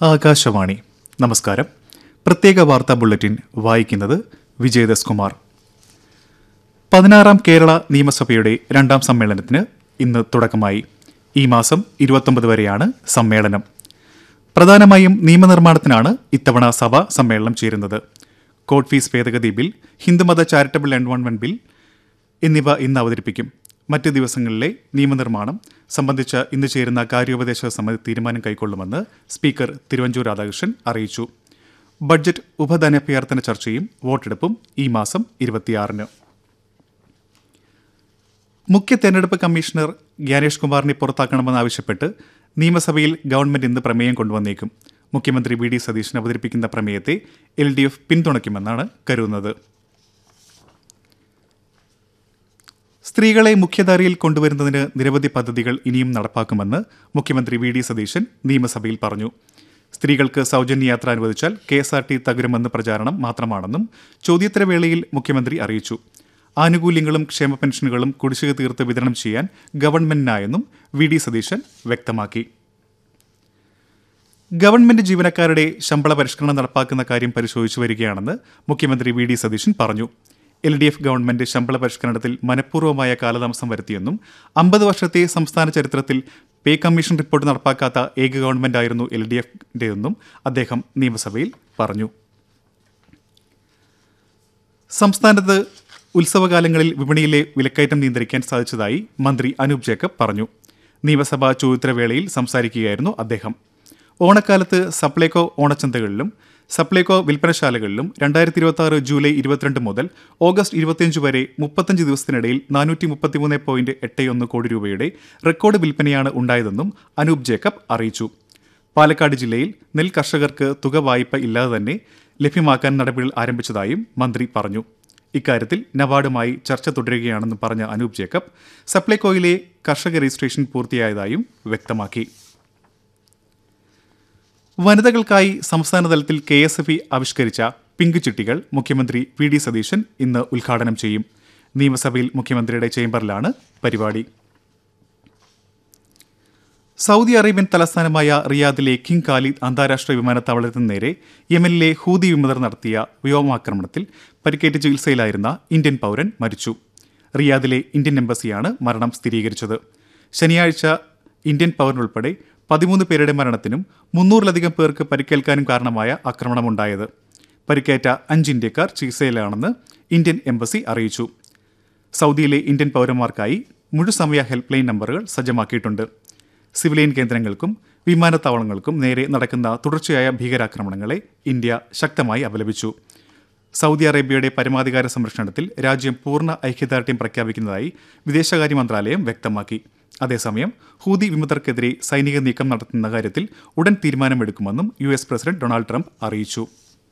ആകാശവാണി നമസ്കാരം പ്രത്യേക വാർത്താ ബുള്ളറ്റിൻ വായിക്കുന്നത് വിജയദസ് കുമാർ പതിനാറാം കേരള നിയമസഭയുടെ രണ്ടാം സമ്മേളനത്തിന് ഇന്ന് തുടക്കമായി ഈ മാസം ഇരുപത്തൊമ്പത് വരെയാണ് സമ്മേളനം പ്രധാനമായും നിയമനിർമ്മാണത്തിനാണ് ഇത്തവണ സഭ സമ്മേളനം ചേരുന്നത് കോർട്ട് ഫീസ് ഭേദഗതി ബിൽ ഹിന്ദുമത ചാരിറ്റബിൾ എൻവോൺമെന്റ് ബിൽ എന്നിവ ഇന്ന് അവതരിപ്പിക്കും മറ്റ് ദിവസങ്ങളിലെ നിയമനിർമ്മാണം സംബന്ധിച്ച് ഇന്ന് ചേരുന്ന കാര്യോപദേശക സമിതി തീരുമാനം കൈക്കൊള്ളുമെന്ന് സ്പീക്കർ തിരുവഞ്ചൂർ രാധാകൃഷ്ണൻ അറിയിച്ചു ബഡ്ജറ്റ് ഉപധനാഭ്യർത്ഥന ചർച്ചയും വോട്ടെടുപ്പും ഈ മാസം ഇരുപത്തിയാറിന് മുഖ്യ തെരഞ്ഞെടുപ്പ് കമ്മീഷണർ ജ്ഞാനേഷ് കുമാറിനെ പുറത്താക്കണമെന്നാവശ്യപ്പെട്ട് നിയമസഭയിൽ ഗവൺമെന്റ് ഇന്ന് പ്രമേയം കൊണ്ടുവന്നേക്കും മുഖ്യമന്ത്രി വി ഡി സതീശൻ അവതരിപ്പിക്കുന്ന പ്രമേയത്തെ എൽ ഡി എഫ് പിന്തുണയ്ക്കുമെന്നാണ് കരുതുന്നത് സ്ത്രീകളെ മുഖ്യധാരയിൽ കൊണ്ടുവരുന്നതിന് നിരവധി പദ്ധതികൾ ഇനിയും നടപ്പാക്കുമെന്ന് മുഖ്യമന്ത്രി വി ഡി സതീശൻ നിയമസഭയിൽ പറഞ്ഞു സ്ത്രീകൾക്ക് സൗജന്യ യാത്ര അനുവദിച്ചാൽ കെ എസ് ആർ ടി തകരുമെന്ന് പ്രചാരണം മാത്രമാണെന്നും ചോദ്യോത്തരവേളയിൽ മുഖ്യമന്ത്രി അറിയിച്ചു ആനുകൂല്യങ്ങളും ക്ഷേമ പെൻഷനുകളും കുടിശ്ശിക തീർത്ത് വിതരണം ചെയ്യാൻ ഗവൺമെന്റിനായെന്നും വി ഡി സതീശൻ വ്യക്തമാക്കി ഗവൺമെന്റ് ജീവനക്കാരുടെ ശമ്പള പരിഷ്കരണം നടപ്പാക്കുന്ന കാര്യം പരിശോധിച്ചു വരികയാണെന്ന് മുഖ്യമന്ത്രി വി ഡി സതീശൻ പറഞ്ഞു എൽ ഡി എഫ് ഗവൺമെന്റ് ശമ്പള പരിഷ്കരണത്തിൽ മനഃപൂർവ്വമായ കാലതാമസം വരുത്തിയെന്നും അമ്പത് വർഷത്തെ സംസ്ഥാന ചരിത്രത്തിൽ പേ കമ്മീഷൻ റിപ്പോർട്ട് നടപ്പാക്കാത്ത ഏക ഗവൺമെന്റായിരുന്നു എൽ ഡി എഫിന്റെതെന്നും അദ്ദേഹം നിയമസഭയിൽ പറഞ്ഞു സംസ്ഥാനത്ത് ഉത്സവകാലങ്ങളിൽ വിപണിയിലെ വിലക്കയറ്റം നിയന്ത്രിക്കാൻ സാധിച്ചതായി മന്ത്രി അനൂപ് ജേക്കബ് പറഞ്ഞു നിയമസഭാ ചോദ്യോത്തരവേളയിൽ സംസാരിക്കുകയായിരുന്നു അദ്ദേഹം ഓണക്കാലത്ത് സപ്ലൈകോ ഓണച്ചന്തകളിലും സപ്ലൈകോ വിൽപ്പനശാലകളിലും രണ്ടായിരത്തി ഇരുപത്തി ആറ് ജൂലൈ ഇരുപത്തിരണ്ട് മുതൽ ഓഗസ്റ്റ് ഇരുപത്തിയഞ്ച് വരെ മുപ്പത്തഞ്ച് ദിവസത്തിനിടയിൽ നാനൂറ്റി മുപ്പത്തിമൂന്ന് പോയിന്റ് എട്ട് ഒന്ന് കോടി രൂപയുടെ റെക്കോർഡ് വിൽപ്പനയാണ് ഉണ്ടായതെന്നും അനൂപ് ജേക്കബ് അറിയിച്ചു പാലക്കാട് ജില്ലയിൽ നെൽ കർഷകർക്ക് തുക വായ്പ ഇല്ലാതെ തന്നെ ലഭ്യമാക്കാൻ നടപടികൾ ആരംഭിച്ചതായും മന്ത്രി പറഞ്ഞു ഇക്കാര്യത്തിൽ നബാർഡുമായി ചർച്ച തുടരുകയാണെന്ന് പറഞ്ഞ അനൂപ് ജേക്കബ് സപ്ലൈകോയിലെ കർഷക രജിസ്ട്രേഷൻ പൂർത്തിയായതായും വ്യക്തമാക്കി വനിതകൾക്കായി സംസ്ഥാന തലത്തിൽ കെ എസ് എഫ് ഇ ആവിഷ്കരിച്ച പിങ്ക് ചിട്ടികൾ മുഖ്യമന്ത്രി വി ഡി സതീശൻ ഇന്ന് ഉദ്ഘാടനം ചെയ്യും നിയമസഭയിൽ മുഖ്യമന്ത്രിയുടെ ചേംബറിലാണ് പരിപാടി സൗദി അറേബ്യൻ തലസ്ഥാനമായ റിയാദിലെ കിങ് ഖാലിദ് അന്താരാഷ്ട്ര വിമാനത്താവളത്തിന് നേരെ യമനിലെ ഹൂതി വിമതർ നടത്തിയ വ്യോമാക്രമണത്തിൽ പരിക്കേറ്റ് ചികിത്സയിലായിരുന്ന ഇന്ത്യൻ പൗരൻ മരിച്ചു റിയാദിലെ ഇന്ത്യൻ എംബസിയാണ് മരണം സ്ഥിരീകരിച്ചത് ശനിയാഴ്ച ഇന്ത്യൻ പൗരൻ ഉൾപ്പെടെ പതിമൂന്ന് പേരുടെ മരണത്തിനും മുന്നൂറിലധികം പേർക്ക് പരിക്കേൽക്കാനും കാരണമായ ആക്രമണമുണ്ടായത് പരിക്കേറ്റ അഞ്ച് ഇന്ത്യക്കാർ ചികിത്സയിലാണെന്ന് ഇന്ത്യൻ എംബസി അറിയിച്ചു സൗദിയിലെ ഇന്ത്യൻ പൗരന്മാർക്കായി മുഴുസമയ ഹെൽപ്പ് ലൈൻ നമ്പറുകൾ സജ്ജമാക്കിയിട്ടുണ്ട് സിവിലിയൻ കേന്ദ്രങ്ങൾക്കും വിമാനത്താവളങ്ങൾക്കും നേരെ നടക്കുന്ന തുടർച്ചയായ ഭീകരാക്രമണങ്ങളെ ഇന്ത്യ ശക്തമായി അപലപിച്ചു സൗദി അറേബ്യയുടെ പരമാധികാര സംരക്ഷണത്തിൽ രാജ്യം പൂർണ്ണ ഐക്യദാർഢ്യം പ്രഖ്യാപിക്കുന്നതായി വിദേശകാര്യ മന്ത്രാലയം വ്യക്തമാക്കി അതേസമയം ഹൂതി വിമതർക്കെതിരെ സൈനിക നീക്കം നടത്തുന്ന കാര്യത്തിൽ ഉടൻ തീരുമാനമെടുക്കുമെന്നും U S president Donald Trump അറിയിച്ചു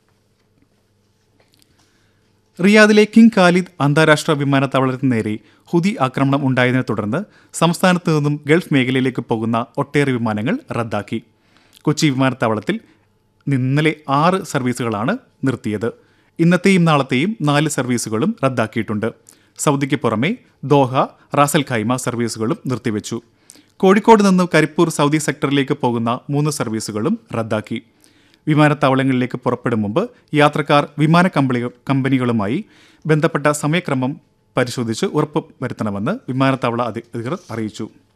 റിയാദിലെ കിങ് ഖാലിദ് അന്താരാഷ്ട്ര വിമാനത്താവളത്തിന് നേരെ ഹുതി ആക്രമണം ഉണ്ടായതിനെ തുടർന്ന് സംസ്ഥാനത്ത് നിന്നും ഗൾഫ് മേഖലയിലേക്ക് പോകുന്ന ഒട്ടേറെ വിമാനങ്ങൾ റദ്ദാക്കി കൊച്ചി വിമാനത്താവളത്തിൽ ഇന്നലെ ആറ് സർവീസുകളാണ് നിർത്തിയത് ഇന്നത്തെയും നാളത്തെയും നാല് സർവീസുകളും റദ്ദാക്കിയിട്ടുണ്ട് സൗദിക്ക് പുറമെ ദോഹ റാസൽ ഖൈമ സർവീസുകളും നിർത്തിവെച്ചു കോഴിക്കോട് നിന്ന് കരിപ്പൂർ സൗദി സെക്ടറിലേക്ക് പോകുന്ന മൂന്ന് സർവീസുകളും റദ്ദാക്കി വിമാനത്താവളങ്ങളിലേക്ക് പുറപ്പെടും മുമ്പ് യാത്രക്കാർ വിമാന കമ്പനി കമ്പനികളുമായി ബന്ധപ്പെട്ട സമയക്രമം പരിശോധിച്ച് ഉറപ്പ് വരുത്തണമെന്ന് വിമാനത്താവള അധികൃതർ അറിയിച്ചു